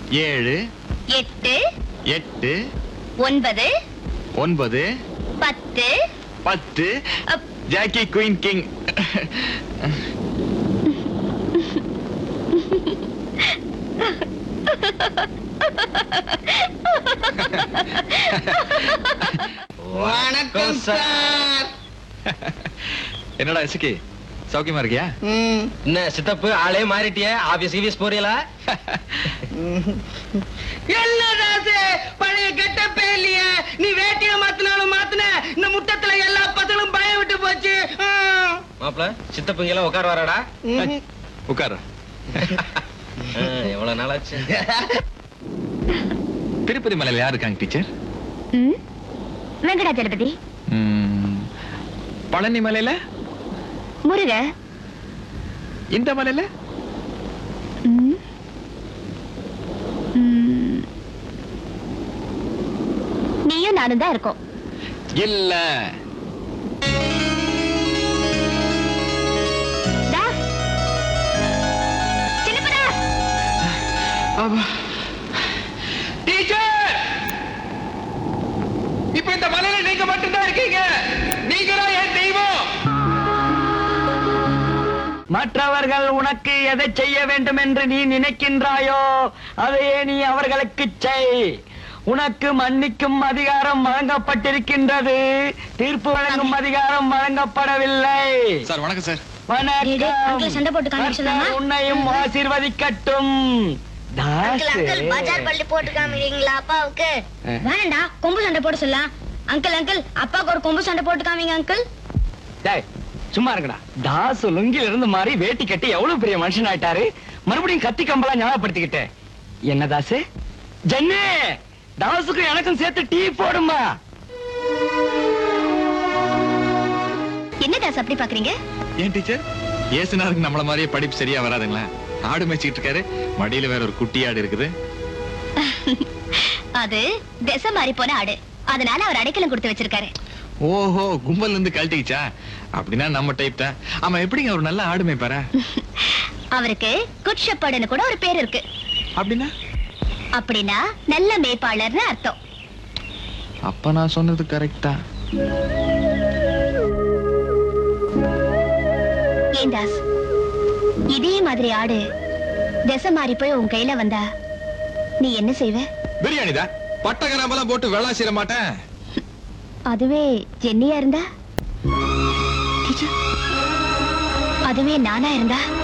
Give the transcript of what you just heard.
ஏழு எட்டு எட்டு ஒன்பது ஒன்பது பத்து பத்து அப், ஜாக்கி குயின் கிங் வணக்கம் சார் என்னடா எசுக்கி சௌக்கியமா இருக்கியா ம், என்ன சித்தப்பு ஆளே மாறிட்டியே ஆபீஸ் கீபீஸ் போறீங்களா என்ன ராசு பழைய கெட்டப்பே இல்லையே நீ வேட்டிய மாத்தினாலும் மாத்தின இந்த முட்டத்துல எல்லா பசங்களும் பயம் விட்டு போச்சு ஆ. மாப்பிள சித்தப்பு இங்கெல்லாம் உட்கார வராடா ம். உட்கார ஆ, எவ்வளவு நாளாச்சு திருப்பதி மலையில யார் இருக்காங்க டீச்சர் ம், வெங்கடாச்சலபதி பழனி மலையில முருக இந்த மலையில ம், ம். நீயும் நானும் தான் இருக்கோம் இல்ல தா. சின்னப்பதா. டீச்சர் இப்ப இந்த மலையில நீங்க மட்டும்தான் இருக்கீங்க நீங்க தான் என் தெய்வம் மற்றவர்கள் உனக்கு எதை செய்ய வேண்டும் என்று நீ நினைக்கின்றாயோ அதையே நீ அவர்களுக்கு செய் உனக்கு மன்னிக்கும் அதிகாரம் வழங்கப்பட்டிருக்கின்றது தீர்ப்பு வழங்கும் அதிகாரம் வழங்கப்படவில்லை சார் வணக்கம் சார் டேய், டேய், uncle சண்டை போட்டு காமிக்க கர்த்தர் சொன்னானா? உன்னையும் ஆசீர்வதிக்கட்டும் தாசு. பள்ளி போட்டு காமிக்கிறீங்களா அப்பாவுக்கு வேணாண்டா கொம்பு சண்டை போட சொல்லலாம் அங்கிள் அங்கிள் அப்பாவுக்கு ஒரு கொம்பு சண்டை போட்டு காமிங்க அங்கிள் டேய், சும்மா இருக்கடா தாசு லுங்கில இருந்து மாறி வேட்டி கட்டி எவ்வளவு பெரிய மனுஷன் ஆயிட்டாரு மறுபடியும் கத்தி கம்பெல்லாம் ஞாபகப்படுத்திக்கிட்டு என்ன தாசு ஜென்னு தாசுக்கும் எனக்கும் சேர்த்து டீ போடுமா என்ன தாஸ் அப்படி பாக்குறீங்க ஏன் டீச்சர் ஏசுனாருக்கு நம்மள மாதிரியே படிப்பு சரியா வராதுங்களா ஆடு மேய்ச்சிட்டு இருக்காரு மடியில வேற ஒரு குட்டி ஆடு இருக்குது அது திசை மாறி போன ஆடு அதனால அவர் அடைக்கலம் கொடுத்து வச்சிருக்காரு ஓஹோ கும்பல்ல இருந்து கழட்டிக்கிச்சா அப்படின்னா நம்ம டைப் தான் ஆமா எப்படிங்க ஒரு நல்ல ஆடு மேய்ப்பாரா அவருக்கு குட் ஷெப்பர்டுன்னு கூட ஒரு பேர் இருக்கு அப்படின்னா அப்படின்னா நல்ல மேய்ப்பாளர்னு அர்த்தம் அப்ப நான் சொன்னது கரெக்டா ஏன் தாஸ் இதே மாதிரி ஆடு திசை மாறி போய் உன் கையில வந்தா நீ என்ன செய்வ பிரியாணி தான் பட்ட கிராம்பெல்லாம் போட்டு வெள்ளாசிட மாட்டேன் அதுவே ஜென்னியா இருந்தா அதுவே நானா இருந்தா